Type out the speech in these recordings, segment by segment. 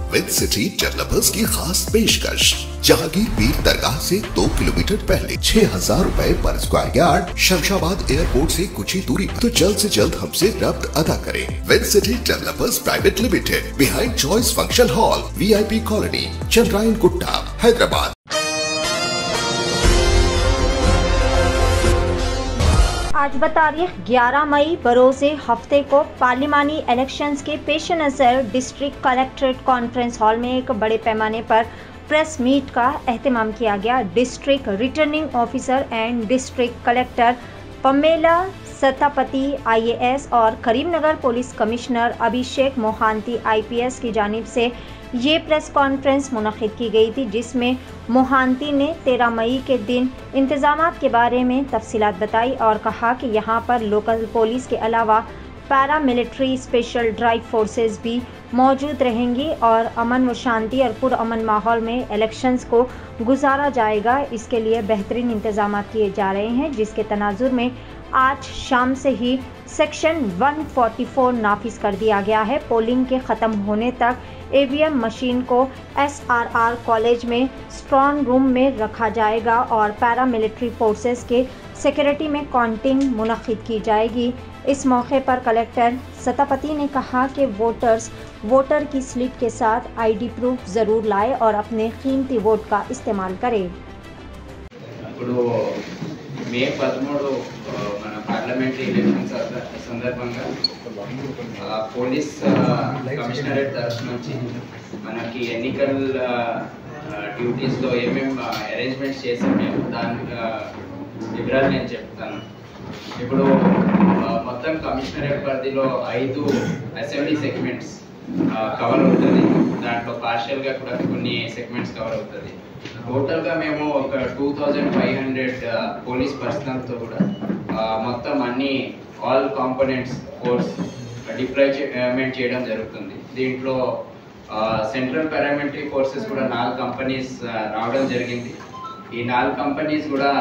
With city developers की खास पेशकश जहांगीर पीर दरगाह से दो किलोमीटर पहले छह हजार रूपए पर स्क्वायर यार्ड शमशाबाद एयरपोर्ट से कुछ ही दूरी पर। तो जल्द से जल्द हमसे रब्त अदा करें with city developers private limited behind choice function hall VIP colony Chandrayan Gutta Hyderabad आज बतारीख 11 मई बरोज़ हफ्ते को पार्लिमानी इलेक्शंस के पेश नज़र डिस्ट्रिक्ट कलेक्ट्रेट कॉन्फ्रेंस हॉल में एक बड़े पैमाने पर प्रेस मीट का अहतमाम किया गया district returning officer and district collector Pamela Sattapathy IAS और Karimnagar police commissioner Abhishek Mohanty IPS की जानिब से ये प्रेस कॉन्फ्रेंस मुनद की गई थी जिसमें मोहांती ने 13 मई के दिन इंतजाम के बारे में तफसीलात बताई और कहा कि यहाँ पर लोकल पुलिस के अलावा para military special drive forces भी मौजूद रहेंगी और अमन व शांति और पुरअमन माहौल में इलेक्शंस को गुजारा जाएगा इसके लिए बेहतरीन इंतजाम किए जा रहे हैं जिसके तनाजुर में आज शाम से ही सेक्शन 144 नाफिज कर दिया गया है पोलिंग के ख़त्म होने तक ईवीएम मशीन को एसआरआर कॉलेज में स्ट्रॉन्ग रूम में रखा जाएगा और पैरा मिलिट्री फोर्सेस के सिक्योरिटी में काउंटिंग मुनद की जाएगी इस मौके पर कलेक्टर सतापति ने कहा कि वोटर्स वोटर की स्लिप के साथ आईडी प्रूफ ज़रूर लाए और अपने कीमती वोट का इस्तेमाल करें ఇప్పుడు మే పదమూడు ఆ, మన పార్లమెంటరీ ఎలక్షన్స్ సంద- సందర్భంగా ఆ, పోలీస్ ఆ, కమిషనరేట్ తరఫు నుంచి మనకి ఎన్నికల డ్యూటీస్లో ఏమేమి అరేంజ్మెంట్స్ చేసాం మేము దాని ఆ, వివరాలు నేను చెప్తాను ఇప్పుడు ఆ, మొత్తం కమిషనరేట్ పరిధిలో ఐదు అసెంబ్లీ సెగ్మెంట్స్ కవర్ అవుతుంది దాంట్లో పార్షియల్గా కూడా కొన్ని సెగ్మెంట్స్ కవర్ అవుతుంది టోటల్గా మేము ఒక two thousand five hundred police పర్సనల్తో కూడా ఆ, మొత్తం అన్ని ఆల్ కాంపోనెంట్స్ ఫోర్స్ డిప్లాయ్మెంట్ చేయడం జరుగుతుంది దీంట్లో సెంట్రల్ పారామిలిటరీ ఫోర్సెస్ కూడా నాలుగు కంపెనీస్ రావడం జరిగింది ఈ నాలుగు కంపెనీస్ కూడా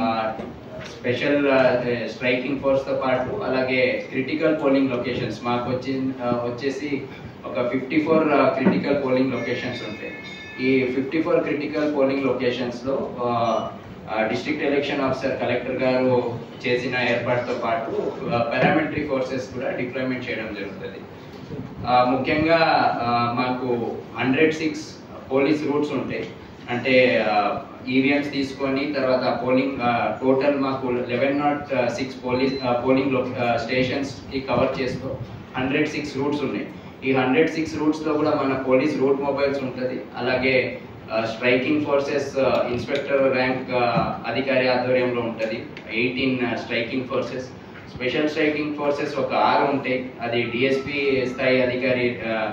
స్పెషల్ స్ట్రైకింగ్ ఫోర్స్తో పాటు అలాగే క్రిటికల్ పోలింగ్ లొకేషన్స్ మాకు వచ్చి ఆ, వచ్చేసి ఒక fifty four critical polling locations ఉంటాయి ఈ ఫిఫ్టీ ఫోర్ క్రిటికల్ పోలింగ్ లొకేషన్స్లో డిస్ట్రిక్ట్ ఎలక్షన్ ఆఫీసర్ కలెక్టర్ గారు చేసిన ఏర్పాటుతో పాటు పారామిలిటరీ ఫోర్సెస్ కూడా డిప్లాయ్మెంట్ చేయడం జరుగుతుంది ఆ, ముఖ్యంగా ఆ, మాకు హండ్రెడ్ సిక్స్ పోలీస్ రూట్స్ ఉంటాయి అంటే ఈవీఎంస్ తీసుకొని తర్వాత పోలింగ్ టోటల్ మాకు eleven nought six police polling స్టేషన్స్కి కవర్ చేస్తూ హండ్రెడ్ సిక్స్ రూట్స్ ఉన్నాయి ఈ హండ్రెడ్ సిక్స్ రూట్స్లో కూడా మన పోలీస్ రూట్ మొబైల్స్ ఉంటుంది అలాగే స్ట్రైకింగ్ ఫోర్సెస్ ఇన్స్పెక్టర్ ర్యాంక్ అధికారి ఆధ్వర్యంలో ఉంటుంది eighteen striking forces special striking forces ఒక ఆరు ఉంటాయి అది డిఎస్పి స్థాయి అధికారి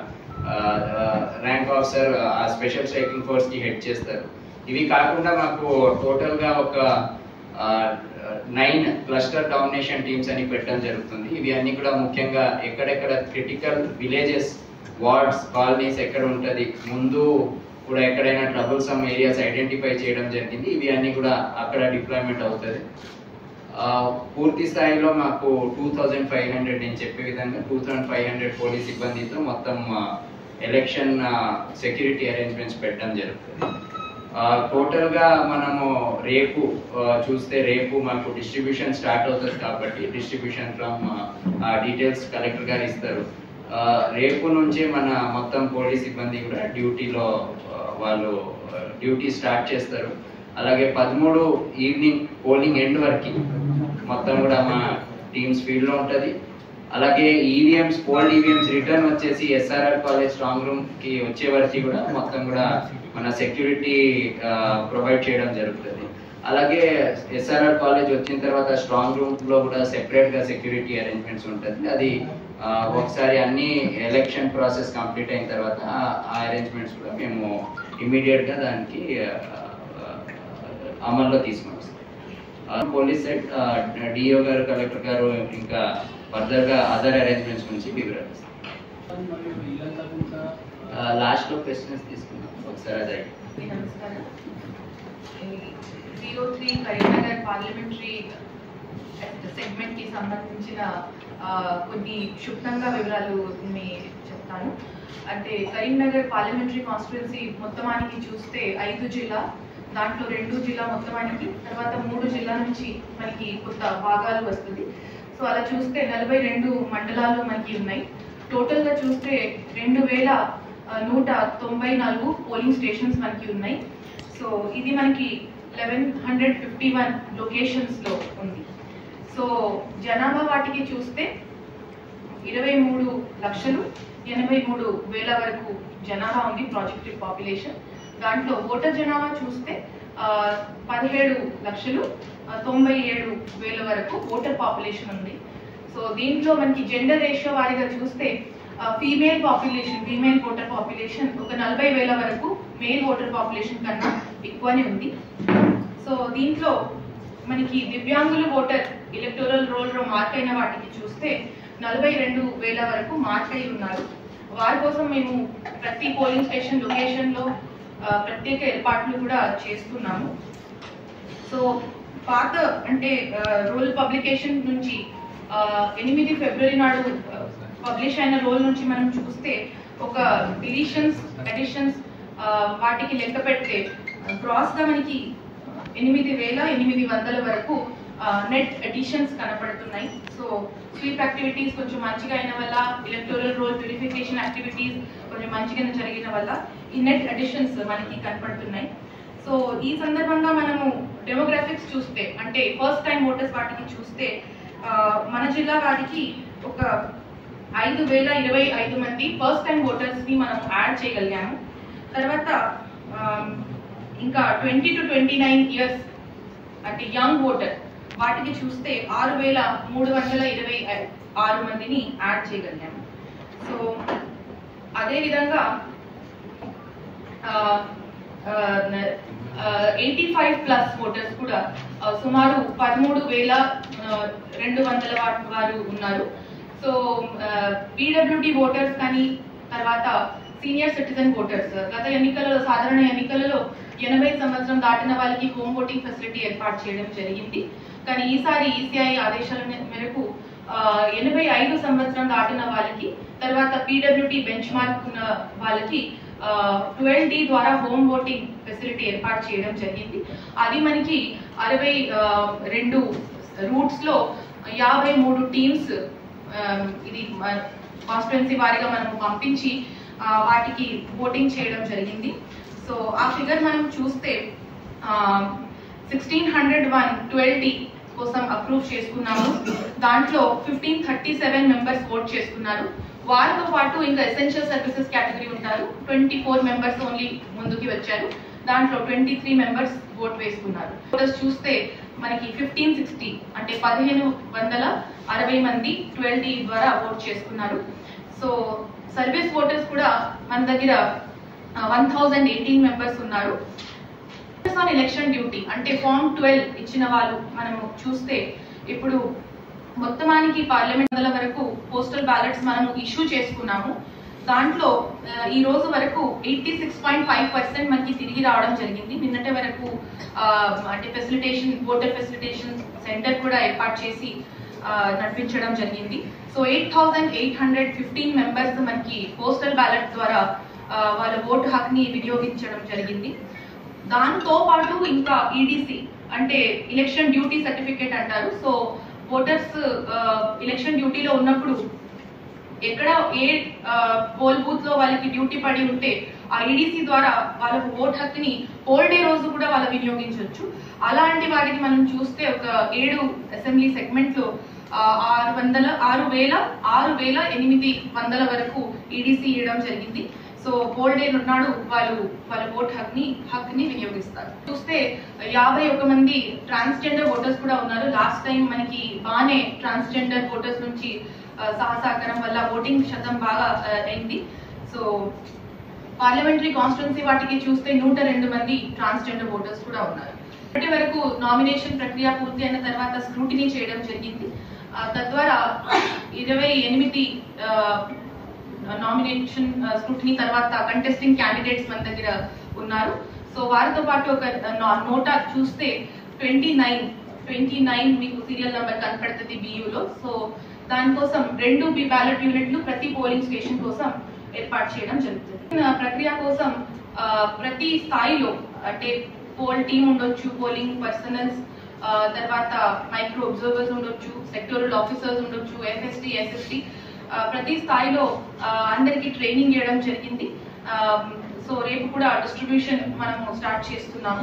ర్యాంక్ ఆఫీసర్ ఆ స్పెషల్ స్ట్రైకింగ్ ఫోర్స్ కి హెడ్ చేస్తారు ఇవి కాకుండా మాకు టోటల్ గా ఒక నైన్ క్లస్టర్ డామినేషన్ టీమ్స్ అని పెట్టడం జరుగుతుంది ఇవి అన్ని కూడా ముఖ్యంగా ఎక్కడెక్కడ క్రిటికల్ విలేజెస్ వార్డ్స్ కాలనీస్ ఎక్కడ ఉంటుంది ముందు కూడా ఎక్కడైనా ట్రబుల్ సమ్ ఏరియాస్ ఐడెంటిఫై చేయడం జరిగింది ఇవి అన్ని కూడా అక్కడ డిప్లాయ్మెంట్ అవుతుంది ఆ, పూర్తి స్థాయిలో మాకు టూ థౌజండ్ ఫైవ్ హండ్రెడ్ నేను చెప్పే విధంగా two thousand five hundred police సిబ్బందితో మొత్తం ఎలక్షన్ సెక్యూరిటీ అరేంజ్మెంట్స్ పెట్టడం జరుగుతుంది టోటల్ గా మనము రేపు ఆ, చూస్తే రేపు మాకు డిస్ట్రిబ్యూషన్ స్టార్ట్ అవుతుంది కాబట్టి డిస్ట్రిబ్యూషన్ ఫ్రమ్ డీటెయిల్స్ కలెక్టర్ గారు ఇస్తారు ఆ, రేపు నుంచే మన మొత్తం పోలీస్ సిబ్బంది కూడా డ్యూటీలో ఆ, వాళ్ళు డ్యూటీ స్టార్ట్ చేస్తారు అలాగే పదమూడు ఈవినింగ్ పోలింగ్ ఎండ్ వరకు మొత్తం కూడా మా టీమ్స్ ఫీల్డ్ లో ఉంటది అలాగే ఈవీఎంస్ పోల్డ్ ఈవీఎంస్ రిటర్న్ వచ్చేసి ఎస్ఆర్ఆర్ కాలేజ్ స్ట్రాంగ్ రూమ్ కి వచ్చే వరకు కూడా మొత్తం కూడా మన సెక్యూరిటీ ప్రొవైడ్ చేయడం జరుగుతుంది అలాగే ఎస్ఆర్ఆర్ కాలేజ్ వచ్చిన తర్వాత స్ట్రాంగ్ రూమ్ లో కూడా సెపరేట్ గా సెక్యూరిటీ అరేంజ్మెంట్స్ ఉంటుంది అది ఆ, ఒకసారి అన్ని ఎలక్షన్ ప్రాసెస్ కంప్లీట్ అయిన తర్వాత ఆ- ఆ అరేంజ్మెంట్స్ కూడా మేము ఇమీడియట్ గా దానికి ఆ, ఆ, అమల్లో తీసుకొని వస్తాం పోలీస్ సెట్ డిఓ గారు కలెక్టర్ గారు ఇంకా ఫర్దర్ గా అదర్ అరేంజ్మెంట్స్ గురించి వివరిస్తాం లాస్ట్ లో క్వశ్చన్స్ తీసుకున్నాం ఒకసారి అది అడిగి. నమస్కారం జియో త్రీ కరీంనగర్ పార్లమెంటరీ సెగ్మెంట్ కి సంబంధించిన ఆ, కొన్ని క్షుణ్ణంగా వివరాలు మీ చెప్తాను చెప్తాను అంటే కరీంనగర్ పార్లమెంటరీ కాన్స్టిట్యున్సీ మొత్తమానికి చూస్తే ఐదు జిల్లా దాంట్లో రెండు జిల్లా మొత్తమానికి తర్వాత మూడు జిల్లా నుంచి మనకి కొత్త భాగాలు వస్తుంది సో అలా చూస్తే నలభై రెండు మండలాలు మనకి ఉన్నాయి టోటల్గా చూస్తే రెండు వేల ఆ, నూట తొంభై నాలుగు పోలింగ్ స్టేషన్స్ మనకి ఉన్నాయి సో ఇది మనకి లెవెన్ హండ్రెడ్ ఫిఫ్టీ వన్ లొకేషన్స్లో ఉంది సో జనాభా వాటికి చూస్తే ఇరవై మూడు లక్షలు ఎనభై మూడు వేల వరకు జనాభా ఉంది ప్రాజెక్టెడ్ పాపులేషన్ దాంట్లో ఓటర్ జనాభా చూస్తే ఆ, పదిహేడు లక్షలు ఆ, తొంభై ఏడు వేల వరకు ఓటర్ పాపులేషన్ ఉంది సో దీంట్లో మనకి జెండర్ రేషియో వారిగా చూస్తే female population female voter population ఒక నలభై వేల వరకు మేల్ ఓటర్ పాపులేషన్ కన్నా ఎక్కువనే ఉంది సో దీంట్లో మనకి దివ్యాంగులు ఓటర్ ఎలక్టోరల్ రోల్ లో మార్కైన వాటికి చూస్తే నలభై రెండు వేల వరకు మార్కై ఉన్నారు వారి కోసం మేము ప్రతి పోలింగ్ స్టేషన్ లొకేషన్ లో ఆ, ప్రత్యేక ఏర్పాట్లు కూడా చేస్తున్నాము సో పాత అంటే రూల్ పబ్లికేషన్ నుంచి ఆ, ఎనిమిది ఫిబ్రవరి నాడు పబ్లిష్ అయిన రోల్ నుంచి మనం చూస్తే ఒక డిలీషన్స్ అడిషన్స్ వాటికి లెక్క పెడితే క్రాస్ గా మనకి ఎనిమిది వేల ఎనిమిది వందల వరకు నెట్ అడిషన్స్ కనపడుతున్నాయి సో స్వీప్ యాక్టివిటీస్ కొంచెం మంచిగా అయిన వల్ల ఎలక్టోరల్ రోల్ ప్యూరిఫికేషన్ యాక్టివిటీస్ కొంచెం మంచిగా జరిగిన వల్ల ఈ నెట్ అడిషన్స్ మనకి కనపడుతున్నాయి సో ఈ సందర్భంగా మనము డెమోగ్రాఫిక్స్ చూస్తే అంటే ఫస్ట్ టైం ఓటర్స్ వాటికి చూస్తే ఆ, మన జిల్లా వారికి ఒక ఐదు వేల ఇరవై ఐదు మంది ఫస్ట్ టైం ఓటర్స్ ని మనం యాడ్ చేయగలిగాము తర్వాత ఆమ్, ఇంకా twenty two twenty nine years అంటే యంగ్ ఓటర్ వాటికి చూస్తే ఆరు వేల మూడు వందల ఇరవై ఐ- ఆరు మందిని యాడ్ చేయగలిగాము సో అదే విధంగా ఎయిటీ ఫైవ్ ప్లస్ ఓటర్స్ కూడా ఆ, సుమారు పదమూడు వేల ఆ, రెండు వందల వా- వారు ఉన్నారు సో పీడబ్ల్యూడి ఓటర్స్ కానీ తర్వాత సీనియర్ సిటిజన్ ఓటర్స్ గత ఎన్నికలలో సాధారణ ఎన్నికలలో ఎనభై సంవత్సరం దాటిన వాళ్ళకి హోమ్ ఓటింగ్ ఫెసిలిటీ ఏర్పాటు చేయడం జరిగింది కానీ ఈసారి ఈసీఐ ఆదేశాల మే- మేరకు ఆ, ఎనభై ఐదు సంవత్సరం దాటిన వాళ్ళకి తర్వాత పీడబ్ల్యూటీ బెంచ్ మార్క్ ఉన్న వాళ్ళకి ట్వెల్వ్ డి ద్వారా హోమ్ ఓటింగ్ ఫెసిలిటీ ఏర్పాటు చేయడం జరిగింది అది మనకి అరవై ఆ, రెండు రూట్స్ లో యాభై మూడు టీమ్స్ ఇది కాన్స్టిట్యున్సీ వారిగా మనం పంపించి ఆ, వాటికి ఓటింగ్ చేయడం జరిగింది సో ఆ ఫిగర్ మనం చూస్తే sixteen hundred one twelve D కోసం అప్రూవ్ చేసుకున్నాము దాంట్లో fifteen thirty seven members vote చేసుకున్నారు వారితో పాటు ఇంకా ఎసెన్షియల్ సర్వీసెస్ కేటగిరీ ఉంటారు ట్వంటీ ఫోర్ మెంబర్స్ ఓన్లీ ముందుకి వచ్చారు దాంట్లో ట్వంటీ త్రీ మెంబర్స్ ఓట్ వేసుకున్నారు ఓటర్స్ చూస్తే మనకి ఫిఫ్టీన్ సిక్స్టీ అంటే పదిహేను వందల అరవై మంది ట్వెల్వ్ డి ద్వారా ఓట్ చేసుకున్నారు సో సర్వీస్ ఓటర్స్ కూడా మన దగ్గర వన్ థౌజండ్ ఎయిటీన్ మెంబర్స్ ఉన్నారు ఆన్ ఎలక్షన్ డ్యూటీ అంటే ఫామ్ ట్వెల్వ్ ఇచ్చిన వాళ్ళు మనము చూస్తే ఇప్పుడు మొత్తమానికి పార్లమెంట్ వందల వరకు పోస్టల్ బ్యాలెట్స్ మనము ఇష్యూ చేసుకున్నాము దాంట్లో ఆ, ఈ రోజు వరకు eighty six point five percent మనకి తిరిగి రావడం జరిగింది నిన్నటి వరకు ఆ, అంటే ఫెసిలిటేషన్ ఓటర్ ఫెసిలిటేషన్ సెంటర్ కూడా ఏర్పాటు చేసి ఆ, నడిపించడం జరిగింది so eight thousand eight hundred fifteen members మనకి పోస్టల్ బ్యాలెట్ ద్వారా ఆ, వాళ్ళ ఓటు హక్ని వినియోగించడం జరిగింది దాంతో పాటు ఇంకా ఈడీసీ అంటే ఎలక్షన్ డ్యూటీ సర్టిఫికేట్ అంటారు సో ఓటర్స్ ఎలక్షన్ డ్యూటీలో ఉన్నప్పుడు ఎక్కడ ఏ పోల్ బూత్ లో వాళ్ళకి డ్యూటీ పడి ఉంటే ఆ ఈడీసీ ద్వారా వాళ్ళకు ఓట్ హక్కుని పోల్ డే రోజు కూడా వాళ్ళు వినియోగించవచ్చు అలాంటి వారికి మనం చూస్తే ఒక ఏడు అసెంబ్లీ సెగ్మెంట్ లో ఆ, ఆరు వందల ఆరు వేల ఆరు వేల ఎనిమిది వందల వరకు ఈడీసీ ఇవ్వడం జరిగింది సో పోల్ డే నాడు వాళ్ళు వాళ్ళ ఓట్ హక్ని హక్ని వినియోగిస్తారు చూస్తే యాభై ఒక మంది ట్రాన్స్జెండర్ ఓటర్స్ కూడా ఉన్నారు లాస్ట్ టైం మనకి బాగానే ట్రాన్స్జెండర్ ఓటర్స్ నుంచి ఆ, సహసహకారం వల్ల ఓటింగ్ శాతం బాగా ఆ, అయింది సో పార్లమెంటరీ కాన్స్టిట్యున్సీ వాటికి చూస్తే నూట రెండు మంది ట్రాన్స్జెండర్ ఓటర్స్ కూడా ఉన్నారు ఇప్పటి వరకు నామినేషన్ ప్రక్రియ పూర్తి అయిన తర్వాత స్క్రూటినీ చేయడం జరిగింది ఆ, తద్వారా ఇరవై ఎనిమిది నామినేషన్ స్క్రూటినీ తర్వాత కంటెస్టింగ్ క్యాండిడేట్స్ మన దగ్గర ఉన్నారు సో వారితో పాటు ఒక నో- నోటా చూస్తే ట్వంటీ నైన్ ట్వంటీ నైన్ మీకు సీరియల్ నెంబర్ కనపడుతుంది బియూలో సో దానికోసం రెండు బి బ్యాలెట్ యూనిట్లు ప్రతి పోలింగ్ స్టేషన్ కోసం ఏర్పాటు చేయడం జరుగుతుంది ఆ ప్రక్రియ కోసం ఆ, ప్రతి స్థాయిలో అంటే పోల్ టీమ్ ఉండొచ్చు పోలింగ్ పర్సనల్స్ తర్వాత మైక్రో అబ్జర్వర్స్ ఉండొచ్చు సెక్టోరల్ ఆఫీసర్స్ ఉండొచ్చు ఎఫ్ఎస్టీ ఎస్ఎస్టీ ప్రతి స్థాయిలో ఆ, అందరికీ ట్రైనింగ్ చేయడం జరిగింది సో రేపు కూడా డిస్ట్రిబ్యూషన్ మనము స్టార్ట్ చేస్తున్నాము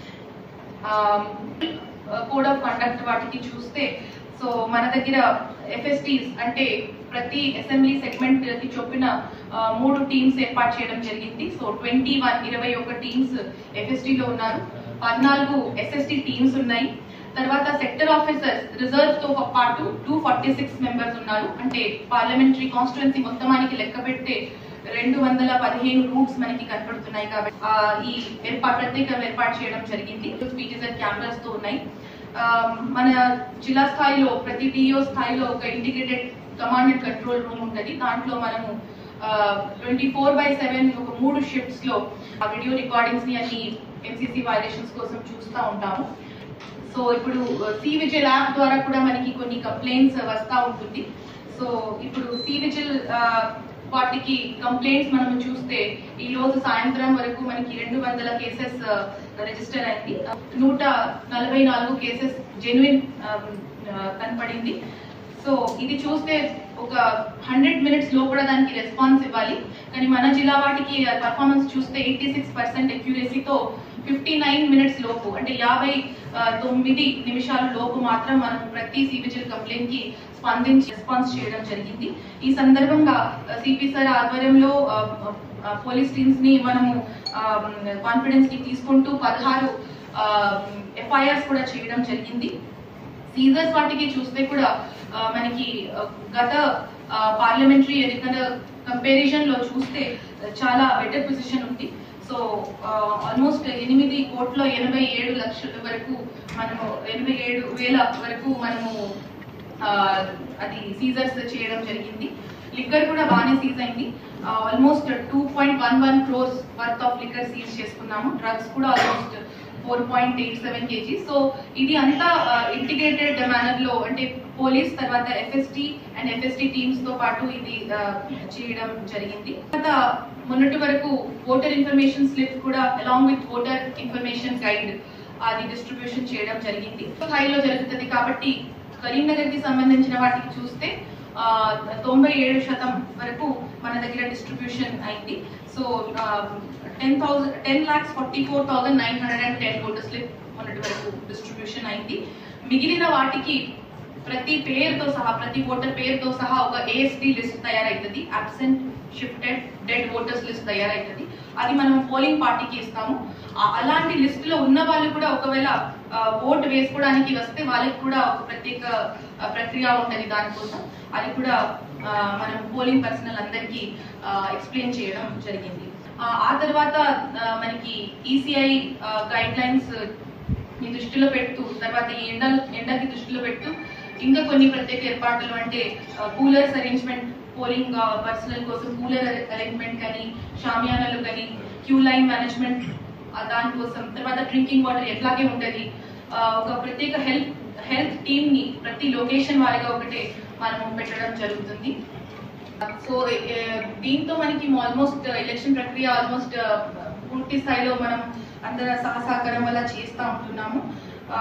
కోడ్ ఆఫ్ కండక్ట్ వాటికి చూస్తే సో మన దగ్గర ఎఫ్ఎస్టీస్ అంటే ప్రతి అసెంబ్లీ సెగ్మెంట్ కి చొప్పున ఆ, మూడు టీమ్స్ ఏర్పాటు చేయడం జరిగింది సో ట్వంటీ వన్ ఇరవై ఒక టీమ్స్ ఎఫ్ఎస్టీ లో ఉన్నారు పద్నాలుగు ఎస్ఎస్టీ టీమ్స్ ఉన్నాయి తర్వాత సెక్టర్ ఆఫీసర్స్ రిజర్వ్ తో పాటు టూ ఫార్టీ సిక్స్ మెంబర్స్ ఉన్నారు అంటే పార్లమెంటరీ కాన్స్టిట్యున్సీ మొత్తానికి లెక్క పెడితే రెండు వందల పదిహేను రూట్స్ మనకి కనపడుతున్నాయి కాబట్టి ఆ, ఈ ఏర్పాటు ప్రత్యేక ఏర్పాటు చేయడం జరిగింది స్పీచెస్ అండ్ కెమెరాస్ తో ఉన్నాయి ఆ, మన జిల్లా స్థాయిలో ప్రతి డిఓ స్థాయిలో ఒక integrated command and control room ఉంటుంది దాంట్లో మనము ట్వంటీ ఫోర్ బై సెవెన్ ఒక మూడు షిఫ్ట్స్ లో ఆ వీడియో రికార్డింగ్స్ ని అన్ని ఎంసీసీ వైలేషన్స్ కోసం చూస్తూ ఉంటాము సో ఇప్పుడు సి విజిల్ యాప్ ద్వారా కూడా మనకి కొన్ని కంప్లైంట్స్ వస్తూ ఉంటుంది సో ఇప్పుడు సి విజిల్ వాటికి కంప్లైంట్స్ మనం చూస్తే ఈ రోజు సాయంత్రం వరకు మనకి రెండు వందల కేసెస్ రిజిస్టర్ అయింది నూట నలభై నాలుగు కేసెస్ జెన్యున్ కనపడింది సో ఇది చూస్తే ఒక హండ్రెడ్ మినిట్స్ లో కూడా దానికి రెస్పాన్స్ ఇవ్వాలి కానీ మన జిల్లా వాటికి పర్ఫార్మెన్స్ చూస్తే ఎయిటీ సిక్స్ పర్సెంట్ అక్యూరసీతో ఫిఫ్టీ నైన్ మినిట్స్ లోపు అంటే యాభై ఆ, తొమ్మిది నిమిషాల లోపు మాత్రం మనం ప్రతి సిబిజిల్ కంప్లైంట్ కి స్పందించి రెస్పాన్స్ చేయడం జరిగింది ఈ సందర్భంగా సిపి సార్ ఆధ్వర్యంలో ఆ, ఆ, పోలీస్ టీమ్స్ ని మనము కాన్ఫిడెన్స్ కి తీసుకుంటూ పదహారు ఎఫ్ఐఆర్స్ కూడా చేయడం జరిగింది సీజర్స్ వాటికి చూస్తే కూడా ఆ, మనకి ఆ, గత పార్లమెంటరీ ఎన్నికల కంపారిజన్ లో చూస్తే చాలా బెటర్ పొజిషన్ ఉంది సో ఆల్మోస్ట్ ఎనిమిది కోట్ల ఎనభై ఏడు లక్షల వరకు మనము ఎనభై ఏడు వేల వరకు మనము ఆ, అది సీజర్స్ చేయడం జరిగింది లిక్కర్ కూడా బాగానే సీజ్ అయింది almost two point one one crores worth of liquor seize చేసుకున్నాము డ్రగ్స్ కూడా almost four point eight seven KG so ఇది అంతా ఇంటిగ్రేటెడ్ మేనర్ లో అంటే పోలీస్ తర్వాత ఎఫ్ఎస్టీ అండ్ ఎఫ్ఎస్టీ టీమ్స్ తో పాటు ఇది ఆ, చేయడం జరిగింది తర్వాత మొన్నటి వరకు ఓటర్ ఇన్ఫర్మేషన్ స్లిప్ కూడా along with voter information guide అది డిస్ట్రిబ్యూషన్ చేయడం జరిగింది స్థాయిలో జరుగుతుంది కాబట్టి కరీంనగర్ కి సంబంధించిన వాటికి చూస్తే ఆ, తొంభై ఏడు శాతం వరకు మన దగ్గర డిస్ట్రిబ్యూషన్ అయింది so ten thousand ten lakhs forty four thousand nine hundred and ten voter slip మొన్నటి వరకు డిస్ట్రిబ్యూషన్ అయింది మిగిలిన వాటికి ప్రతి పేరుతో సహా ప్రతి ఓటర్ పేరుతో సహా ఒక ఏఎస్డి లిస్ట్ తయారైతుంది absent shifted dead voters list తయారైతుంది అది మనం పోలింగ్ పార్టీకి ఇస్తాము ఆ- అలాంటి లిస్ట్ లో ఉన్న వాళ్ళు కూడా ఒకవేళ ఆ, ఓటు వేసుకోవడానికి వస్తే వాళ్ళకి కూడా ఒక ప్రత్యేక ఆ, ప్రక్రియ ఉంటుంది దానికోసం అది కూడా ఆ, మనం పోలింగ్ పర్సనల్ అందరికీ ఎక్స్ప్లెయిన్ చేయడం జరిగింది ఆ, ఆ తర్వాత ఆ, మనకి ఈసీఐ గైడ్ లైన్స్ ని దృష్టిలో పెడుతూ తర్వాత ఈ ఎండ ఎండకి దృష్టిలో పెడుతూ ఇంకా కొన్ని ప్రత్యేక ఏర్పాట్లు అంటే కూలర్స్ అరేంజ్మెంట్ పోలింగ్ పర్సనల్ కోసం కూలర్ అరేంజ్మెంట్ కానీ షామియానాలు కానీ క్యూ లైన్ మేనేజ్మెంట్ దానికోసం తర్వాత డ్రింకింగ్ వాటర్ ఎట్లాగే ఉంటది ఆ, ఒక ప్రత్యేక హెల్త్ హెల్త్ టీమ్ ని ప్రతి లొకేషన్ వారిగా ఒకటే మనం పెట్టడం జరుగుతుంది సో ఏ, దీంతో మనకి ఆల్మోస్ట్ ఎలక్షన్ ప్రక్రియ ఆల్మోస్ట్ పూర్తి స్థాయిలో మనం అందర సహసహకారం వల్ల చేస్తూ ఉంటున్నాము ఆ,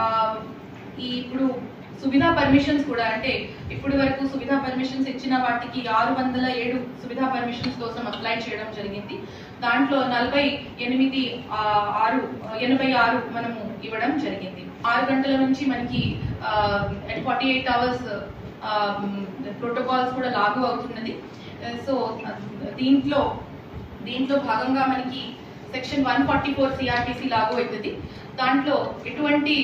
ఈ ఇప్పుడు సువిధా పర్మిషన్స్ కూడా అంటే ఇప్పటి వరకు సువిధా పర్మిషన్స్ ఇచ్చిన వాటికి ఆరు వందల ఏడు సువిధా పర్మిషన్స్ కోసం అప్లై చేయడం జరిగింది దాంట్లో నలభై ఎనిమిది ఆ, ఆరు ఎనభై ఆరు మనము ఇవ్వడం జరిగింది ఆరు గంటల నుంచి మనకి ఫార్టీ ఎయిట్ అవర్స్ ప్రోటోకాల్స్ కూడా లాగు అవుతున్నది సో దీంట్లో దీంట్లో భాగంగా మనకి section one forty four CRPC లాగు అవుతుంది దాంట్లో ఎటువంటి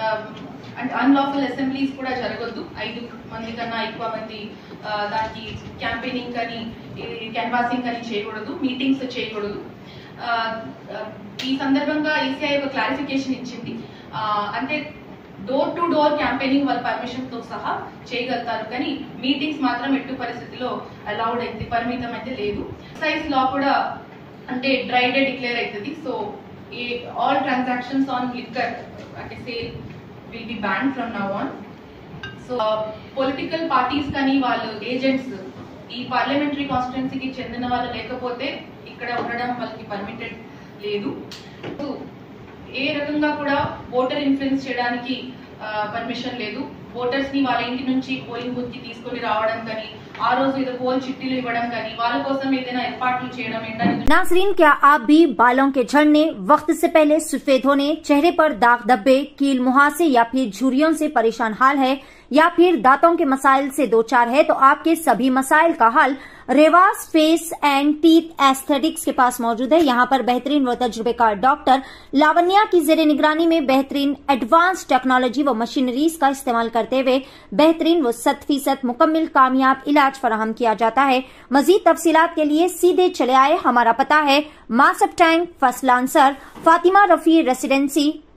అండ్ అన్లాఫుల్ అసెంబ్లీస్ కూడా జరగొద్దు ఐదు మంది కన్నా ఎక్కువ మంది ఆ, దానికి క్యాంపెయినింగ్ కానీ క్యాన్వాసింగ్ కానీ చేయకూడదు మీటింగ్స్ చేయకూడదు ఆ, ఆ, ఈ సందర్భంగా ఈసీఐ ఒక క్లారిఫికేషన్ ఇచ్చింది ఆ, అంటే డోర్ టు డోర్ క్యాంపెయినింగ్ వాళ్ళ పర్మిషన్ తో సహా చేయగలుగుతారు కానీ మీటింగ్స్ మాత్రం ఎట్టు పరిస్థితిలో అలౌడ్ అయితే పరిమితం అయితే లేదు సైజ్ లా కూడా అంటే డ్రై డే డిక్లేర్ అవుతుంది సో ఈ ఆల్ ట్రాన్సాక్షన్స్ ఆన్ లిక్కర్ అంటే sale will be ban from now on so political parties కానీ వాళ్ళు ఏజెంట్స్ ఈ పార్లమెంటరీ కాన్స్టిట్యున్సీకి చెందిన వాళ్ళు లేకపోతే ఇక్కడ ఉండడం వాళ్ళకి పర్మిటెడ్ లేదు ఏ రకంగా కూడా ఓటర్ ఇన్ఫ్లుయెన్స్ చేయడానికి పర్మిషన్ లేదు ఓటర్స్ ని వాళ్ళ ఇంటి నుంచి పోలింగ్ బూత్ కి తీసుకొని రావడం కానీ ఆ రోజు ఏదో పోల్ చిట్టీలు ఇవ్వడం కానీ వాళ్ళ కోసం ఏదైనా ఏర్పాట్లు చేయడం ఏంటని नाजरीन क्या आप भी बालों के झड़ने वक्त से पहले सफेद होने चेहरे पर दाग धब्बे कील मुहासे या फिर झुर्रियों से परेशान हाल है या फिर दांतों के मसाइल से दो चार है तो आपके सभी मसाइल का हल रेवास फेस एंड टीथ एस्थेटिक्स के पास मौजूद है यहाँ पर बेहतरीन व तजुर्बेकार डॉक्टर लावण्या की जेर निगरानी में बेहतरीन एडवांस टेक्नोलॉजी व मशीनरीज का इस्तेमाल करते हुए बेहतरीन व शत फीसद मुकम्मल कामयाब इलाज फराहम किया जाता है मजीद तफसीलात के लिए सीधे चले आए हमारा पता है Masab Tank first lancer Fatima Rafi residency